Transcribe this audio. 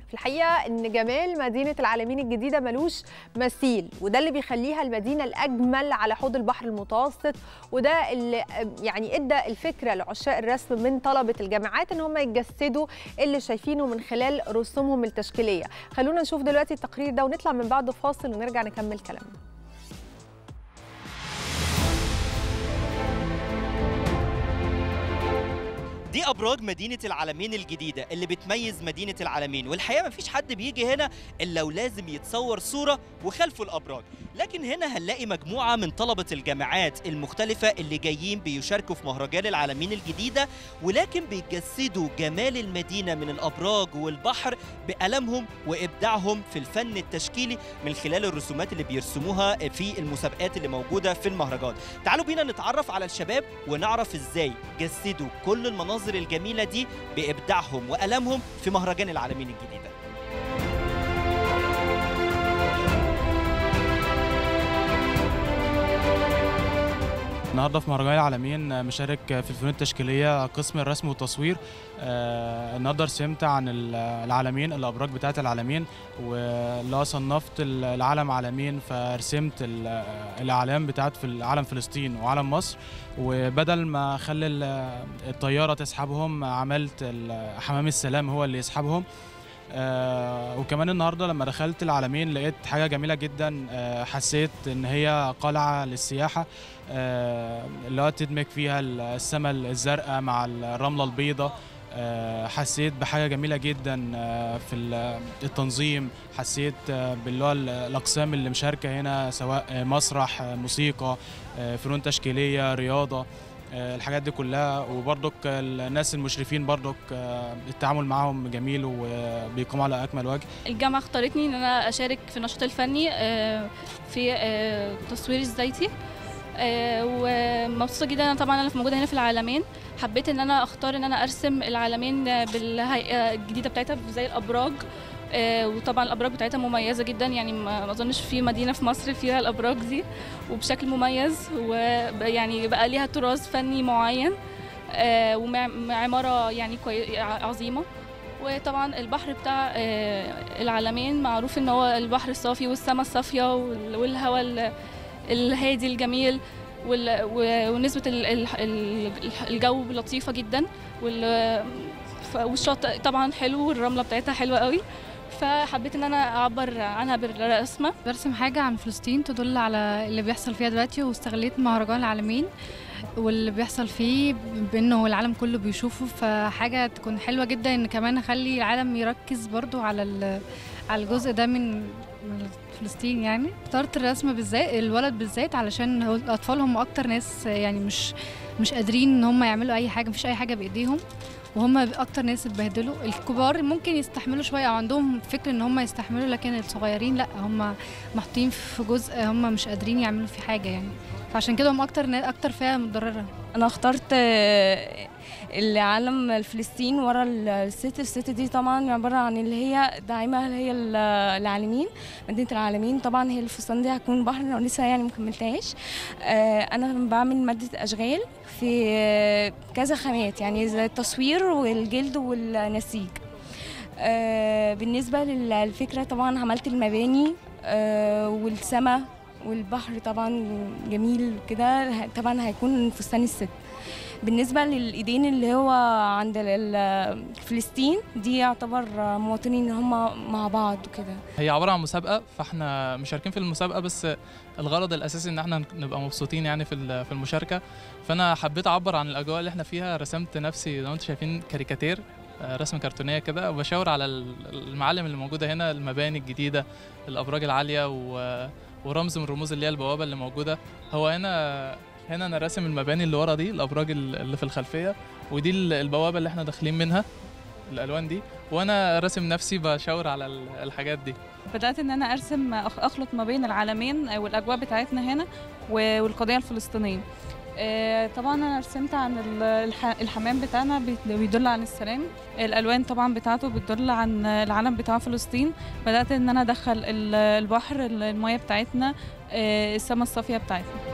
في الحقيقه ان جمال مدينه العالمين الجديده ملوش مثيل وده اللي بيخليها المدينه الاجمل على حوض البحر المتوسط وده اللي يعني ادى الفكره لعشاق الرسم من طلبه الجامعات ان هم يجسدوا اللي شايفينه من خلال رسومهم التشكيليه خلونا نشوف دلوقتي التقرير ده ونطلع من بعده فاصل ونرجع نكمل كلامنا دي ابراج مدينه العالمين الجديده اللي بتميز مدينه العالمين والحقيقه مفيش حد بيجي هنا الا ولازم يتصور صوره وخلفه الابراج لكن هنا هنلاقي مجموعه من طلبه الجامعات المختلفه اللي جايين بيشاركوا في مهرجان العالمين الجديده ولكن بيجسدوا جمال المدينه من الابراج والبحر بقلمهم وابداعهم في الفن التشكيلي من خلال الرسومات اللي بيرسموها في المسابقات اللي موجوده في المهرجان تعالوا بينا نتعرف على الشباب ونعرف ازاي جسدوا كل المناظر المناظر الجميلة دي بإبداعهم وألمهم في مهرجان العالمين الجديدة النهارده في مهرجان العالمين مشارك في الفنون التشكيليه قسم الرسم والتصوير آه النهارده رسمت عن العالمين الابراج بتاعه العالمين واللي صنفت العلم عالمين فرسمت الاعلام بتاعت في العلم فلسطين وعلم مصر وبدل ما اخلي الطياره تسحبهم عملت حمام السلام هو اللي يسحبهم آه وكمان النهارده لما دخلت العالمين لقيت حاجه جميله جدا آه حسيت ان هي قلعه للسياحه آه اللي هو تدمج فيها السماء الزرقاء مع الرمله البيضاء آه حسيت بحاجه جميله جدا آه في التنظيم حسيت آه باللي هو الاقسام اللي مشاركه هنا سواء مسرح موسيقى فنون تشكيليه رياضه الحاجات دي كلها وبرضك الناس المشرفين برضك التعامل معهم جميل وبيقوموا على اكمل وجه الجامعه اختارتني ان انا اشارك في النشاط الفني في تصوير الزيتي ومبسوطه جدا انا طبعا انا موجوده هنا في العالمين حبيت ان انا اختار ان انا ارسم العالمين بالهيئه الجديده بتاعتها زي الابراج آه وطبعا الابراج بتاعتها مميزه جدا يعني ما اظنش في مدينه في مصر فيها الابراج دي وبشكل مميز ويعني بقى ليها تراث فني معين آه ومعماره يعني عظيمه وطبعا البحر بتاع آه العالمين معروف ان هو البحر الصافي والسماء الصافيه والهواء الهادي الجميل ونسبه الجو لطيفه جدا والشاطئ طبعا حلو والرمله بتاعتها حلوه قوي فحبيت ان انا اعبر عنها بالرسمه برسم حاجه عن فلسطين تدل على اللي بيحصل فيها دلوقتي واستغليت مهرجان العالمين واللي بيحصل فيه بانه العالم كله بيشوفه فحاجه تكون حلوه جدا ان كمان اخلي العالم يركز برضو على على الجزء ده من فلسطين يعني اخترت الرسم بالذات الولد بالذات علشان الاطفال هم اكتر ناس يعني مش مش قادرين ان هم يعملوا اي حاجه مفيش اي حاجه بايديهم وهم اكتر ناس اتبهدلوا الكبار ممكن يستحملوا شويه او عندهم فكر ان هم يستحملوا لكن الصغيرين لا هم محطوطين في جزء هم مش قادرين يعملوا فيه حاجه يعني فعشان كده هم اكتر اكتر فئه متضرره انا اخترت العالم فلسطين ورا الست الست دي طبعا عباره عن اللي هي داعمه اللي هي العالمين مدينه العالمين طبعا هي الفستان دي هتكون بحر انا لسه يعني مكملتهاش انا بعمل ماده اشغال في كذا خامات يعني زي التصوير والجلد والنسيج بالنسبه للفكره طبعا عملت المباني والسماء والبحر طبعا جميل كده طبعا هيكون فستان الست بالنسبة للإيدين اللي هو عند فلسطين دي يعتبر مواطنين هم مع بعض وكده هي عبارة عن مسابقة فاحنا مشاركين في المسابقة بس الغرض الأساسي إن احنا نبقى مبسوطين يعني في في المشاركة فأنا حبيت أعبر عن الأجواء اللي احنا فيها رسمت نفسي زي ما انتم شايفين كاريكاتير رسم كرتونية كده وبشاور على المعالم اللي موجودة هنا المباني الجديدة الأبراج العالية و ورمز من الرموز اللي هي البوابه اللي موجوده هو هنا هنا انا راسم المباني اللي ورا دي الابراج اللي في الخلفيه ودي البوابه اللي احنا داخلين منها الالوان دي وانا راسم نفسي بشاور على الحاجات دي بدات ان انا ارسم اخلط ما بين العالمين والاجواء بتاعتنا هنا والقضيه الفلسطينيه طبعا انا رسمت عن الحمام بتاعنا بيدل عن السلام الالوان طبعا بتاعته بتدل عن العلم بتاع فلسطين بدات ان انا ادخل البحر الميه بتاعتنا السماء الصافيه بتاعتنا